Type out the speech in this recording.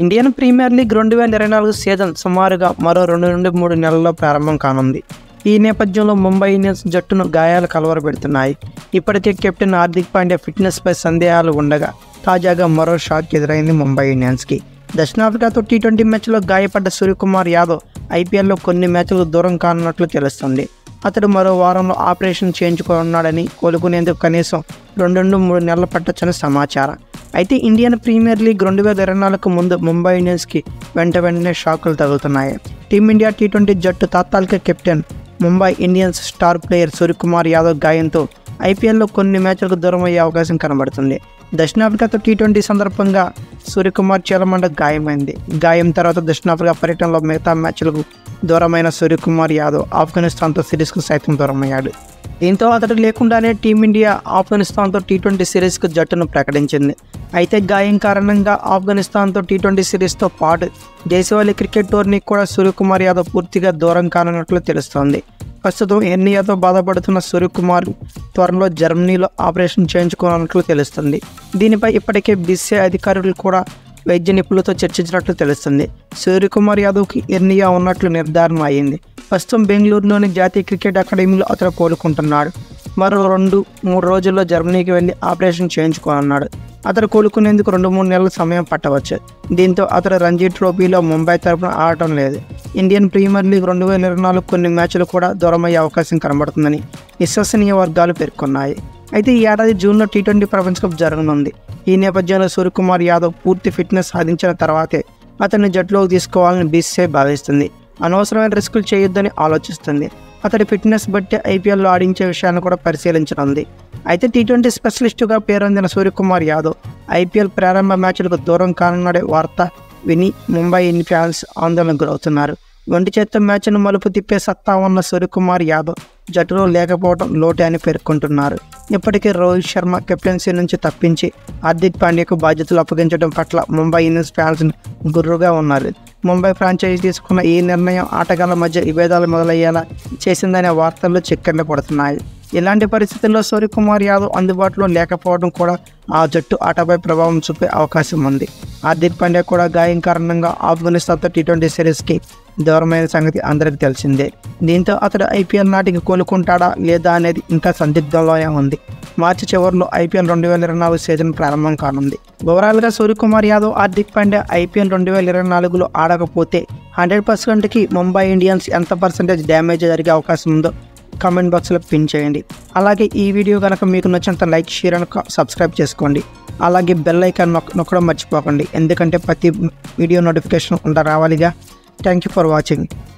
Indian premier league రెండు వేల ఇరవై నాలుగు సీజన్ సుమారుగా మరో రెండు నుండి మూడు నెలల్లో ప్రారంభం కానుంది ఈ నేపథ్యంలో ముంబై ఇండియన్స్ జట్టును గాయాలు కలవరపెడుతున్నాయి ఇప్పటికే కెప్టెన్ హార్దిక్ పాండ్యా ఫిట్నెస్పై సందేహాలు ఉండగా తాజాగా మరో షాక్ ఎదురైంది ముంబై ఇండియన్స్కి దక్షిణాఫ్రికాతో టీ ట్వంటీ మ్యాచ్లో గాయపడ్డ సూర్యకుమార్ యాదవ్ ఐపీఎల్లో కొన్ని మ్యాచ్లకు దూరం కానున్నట్లు తెలుస్తుంది అతడు మరో వారంలో ఆపరేషన్ చేయించుకోనున్నాడని కోలుకునేందుకు కనీసం రెండు నుండి మూడు నెలలు పట్టొచ్చని సమాచారం అయితే ఇండియన్ ప్రీమియర్ లీగ్ రెండు వేల ఇరవై నాలుగుకు ముందు ముంబై ఇండియన్స్కి వెంట వెంటనే షాకులు తగులుతున్నాయి టీమిండియా టీ ట్వంటీ జట్టు తాత్కాలిక captain Mumbai Indians star player Suryakumar Yadav గాయంతో ఐపీఎల్లో కొన్ని మ్యాచ్లకు దూరం అయ్యే అవకాశం కనబడుతుంది దక్షిణాఫ్రికాతో టీ ట్వంటీ సందర్భంగా సూర్యకుమార్ చీలమండ గాయమైంది గాయం తర్వాత దక్షిణాఫ్రికా పర్యటనలో మిగతా మ్యాచ్లకు దూరమైన సూర్యకుమార్ యాదవ్ ఆఫ్ఘనిస్తాన్తో సిరీస్కు సైతం దూరమయ్యాడు దీంతో అతడు లేకుండానే టీమిండియా ఆఫ్ఘనిస్తాన్తో టీ ట్వంటీ సిరీస్కు జట్టును ప్రకటించింది అయితే గాయం కారణంగా ఆఫ్ఘనిస్తాన్తో టీ ట్వంటీ సిరీస్తో పాటు దేశవాళీ క్రికెట్ టోర్నీకి కూడా సూర్యకుమార్ యాదవ్ పూర్తిగా దూరం కానున్నట్లు తెలుస్తోంది ప్రస్తుతం ఎన్నియాతో బాధపడుతున్న సూర్యకుమార్ త్వరలో జర్మనీలో ఆపరేషన్ చేయించుకోనున్నట్లు తెలుస్తుంది దీనిపై ఇప్పటికే బీసీఐ అధికారులు కూడా వైద్య నిపుణులతో చర్చించినట్లు తెలుస్తుంది సూర్యకుమార్ యాదవ్కి ఎర్నియా ఉన్నట్లు నిర్ధారణ అయింది ప్రస్తుతం బెంగళూరులోని జాతీయ క్రికెట్ అకాడమీలో అతను కోలుకుంటున్నాడు మరో రెండు మూడు రోజుల్లో జర్మనీకి వెళ్ళి ఆపరేషన్ చేయించుకోనున్నాడు అతను కోలుకునేందుకు రెండు మూడు నెలల సమయం పట్టవచ్చు దీంతో అతడు రంజీ ట్రోఫీలో ముంబై తరపున ఆడటం లేదు ఇండియన్ ప్రీమియర్ లీగ్ రెండు వేల ఇరవై నాలుగు కొన్ని మ్యాచ్లు కూడా దూరమయ్యే అవకాశం కనబడుతుందని విశ్వసనీయ వర్గాలు పేర్కొన్నాయి అయితే ఈ ఏడాది జూన్లో టీ ట్వంటీ ప్రపంచ కప్ జరగనుంది ఈ నేపథ్యంలో సూర్యకుమార్ యాదవ్ పూర్తి ఫిట్నెస్ సాధించిన తర్వాతే అతన్ని జట్టులోకి తీసుకోవాలని బీసీఐ భావిస్తుంది అనవసరమైన రిస్కులు చేయొద్దని ఆలోచిస్తుంది అతడి ఫిట్నెస్ బట్టి ఐపీఎల్లో ఆడించే విషయాన్ని కూడా పరిశీలించనుంది అయితే టీ ట్వంటీ స్పెషలిస్టుగా పేరొందిన సూర్యకుమార్ యాదవ్ ఐపీఎల్ ప్రారంభ మ్యాచ్లకు దూరం కానున్నాడే వార్త విని ముంబై ఇండియన్ ఫ్యాన్స్ ఆందోళనకు గురవుతున్నారు ఒంటి చేత్తో మ్యాచ్ను మలుపు తిప్పే సత్తా ఉన్న సూర్యకుమార్ యాదవ్ జట్టులో లేకపోవడం లోటే అని పేర్కొంటున్నారు ఇప్పటికే రోహిత్ శర్మ కెప్టెన్సీ నుంచి తప్పించి హార్దిక్ పాండ్యాకు బాధ్యతలు అప్పగించడం పట్ల ముంబై ఇండియన్స్ ఫ్యాన్స్ గుర్రుగా ఉన్నారు ముంబై ఫ్రాంచైజీ తీసుకున్న ఈ నిర్ణయం ఆటగాళ్ల మధ్య విభేదాలు మొదలయ్యేలా చేసిందనే వార్తల్లో చిక్కర్లు పడుతున్నాయి ఇలాంటి పరిస్థితుల్లో సూర్యకుమార్ యాదవ్ అందుబాటులో లేకపోవడం కూడా ఆ జట్టు ఆటపై ప్రభావం చూపే అవకాశం ఉంది హార్దిక్ పాండ్యా కూడా గాయం కారణంగా ఆఫ్ఘనిస్తాన్తో టీ ట్వంటీ సిరీస్కి దూరమైన సంగతి అందరికీ తెలిసిందే దీంతో అతడు ఐపీఎల్ నాటికి కోలుకుంటాడా లేదా అనేది ఇంకా సందిగ్ధంలోనే ఉంది మార్చి చివరిలో ఐపీఎల్ రెండు వేల ఇరవై నాలుగు సీజన్ ప్రారంభం కానుంది ఓవరాల్గా సూర్యకుమార్ యాదవ్ హార్దిక్ పాండ్యా ఐపీఎల్ రెండు వేల ఇరవై నాలుగులో ఆడకపోతే హండ్రెడ్ పర్సెంట్కి ముంబై ఇండియన్స్ ఎంత పర్సెంటేజ్ డ్యామేజ్ జరిగే అవకాశం ఉందో కామెంట్ బాక్స్లో పిన్ చేయండి అలాగే ఈ వీడియో కనుక మీకు నచ్చినంత లైక్ షేర్ అని సబ్స్క్రైబ్ చేసుకోండి అలాగే బెల్ ఐకాన్ నొక్ నొక్కడం మర్చిపోకండి ఎందుకంటే ప్రతి వీడియో నోటిఫికేషన్ ఉండ రావాలిగా థ్యాంక్ యూ ఫర్ వాచింగ్